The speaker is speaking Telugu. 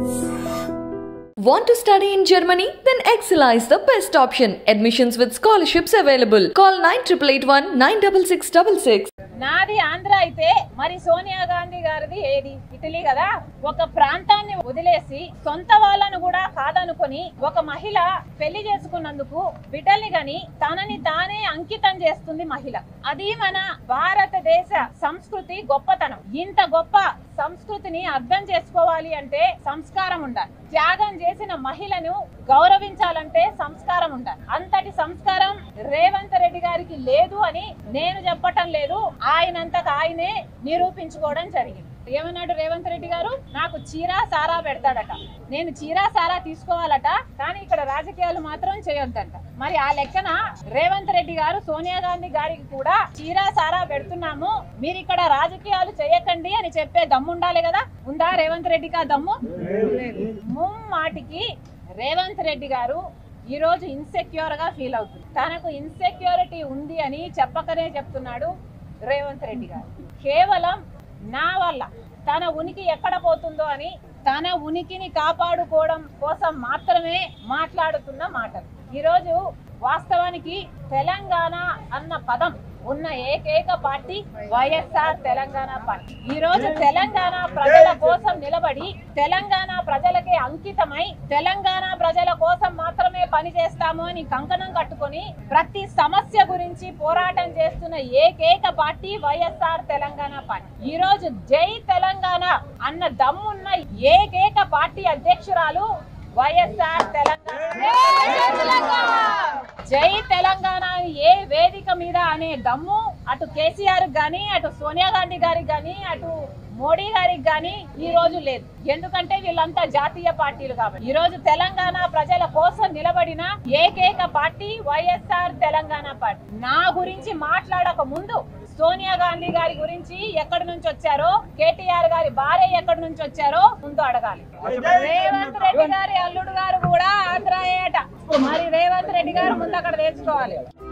Want to study in Germany? Then Excella is the best option. Admissions with scholarships available. Call 9881 96666. నాది ఆంధ్ర అయితే మరి సోనియా గాంధీ గారిది ఏది ఇటలీ కదా ఒక ప్రాంతాన్ని వదిలేసి సొంత వాళ్ళను కూడా కాదనుకొని ఒక మహిళ పెళ్లి చేసుకున్నందుకు బిడ్డల్ని గని తనని తానే అంకితం చేస్తుంది మహిళ అది మన భారతదేశ సంస్కృతి గొప్పతనం ఇంత గొప్ప సంస్కృతిని అర్థం చేసుకోవాలి అంటే సంస్కారం ఉండాలి త్యాగం చేసిన మహిళను గౌరవించాలంటే సంస్కారం ఉండాలి అంతటి సంస్కారం రేవంత్ రెడ్డి గారికి లేదు అని నేను చెప్పటం లేదు ఆయనంతకు ఆయనే నిరూపించుకోవడం జరిగింది ఏమన్నాడు రేవంత్ రెడ్డి గారు నాకు చీరా సారా పెడతాడట నేను చీరా సారా తీసుకోవాలట కానీ ఇక్కడ రాజకీయాలు మాత్రం చేయొద్దంట మరి ఆ లెక్కన రేవంత్ రెడ్డి గారు సోనియా గాంధీ గారికి కూడా చీరా సారా పెడుతున్నాము మీరు ఇక్కడ రాజకీయాలు చేయకండి అని చెప్పే దమ్ము ఉండాలి కదా ఉందా రేవంత్ రెడ్డికి ఆ దమ్ము ముమ్మాటికి రేవంత్ రెడ్డి గారు ఈ రోజు ఇన్సెక్యూర్ గా ఫీల్ అవుతుంది తనకు ఇన్సెక్యూరిటీ ఉంది అని చెప్పకనే చెప్తున్నాడు రేవంత్ రెడ్డి గారు కేవలం నా వల్ల తన ఉనికి ఎక్కడ పోతుందో అని తన ఉనికిని కాపాడుకోవడం కోసం మాత్రమే మాట్లాడుతున్న మాటలు ఈరోజు వాస్తవానికి తెలంగాణ అన్న పదం ఉన్న ఏకైక పార్టీ వైఎస్ఆర్ తెలంగాణ పార్టీ ఈ రోజు తెలంగాణ ప్రజల కోసం నిలబడి తెలంగాణ ప్రజలకే అంకితమై తెలంగాణ ప్రజల కోసం మాత్రమే పనిచేస్తాము అని కంకణం కట్టుకొని ప్రతి సమస్య గురించి పోరాటం చేస్తున్న ఏకైక పార్టీ వైఎస్ఆర్ తెలంగాణ పార్టీ ఈ రోజు జై తెలంగాణ అన్న దమ్మున్న ఏకైక పార్టీ అధ్యక్షురాలు వైఎస్ఆర్ తెలంగాణ జై తెలంగాణ అని ఏ వేదిక మీద అనే దమ్ము అటు కేసీఆర్ గాని అటు సోనియా గాంధీ గారికి గాని అటు మోడీ గారికి గాని ఈ రోజు లేదు ఎందుకంటే వీళ్ళంతా జాతీయ పార్టీలు కాబట్టి ఈ రోజు తెలంగాణ ప్రజల కోసం నిలబడిన ఏకైక పార్టీ వైఎస్ఆర్ తెలంగాణ పార్టీ నా గురించి మాట్లాడక ముందు సోనియా గాంధీ గారి గురించి ఎక్కడి నుంచి వచ్చారో కేటీఆర్ గారి భార్య ఎక్కడి నుంచి వచ్చారో ముందు అడగాలి రేవంత్ రెడ్డి గారి అల్లుడు గారు కూడా ఆంధ్రాయేట మరి రేవంత్ రెడ్డి గారు ముందు అక్కడ తెచ్చుకోవాలి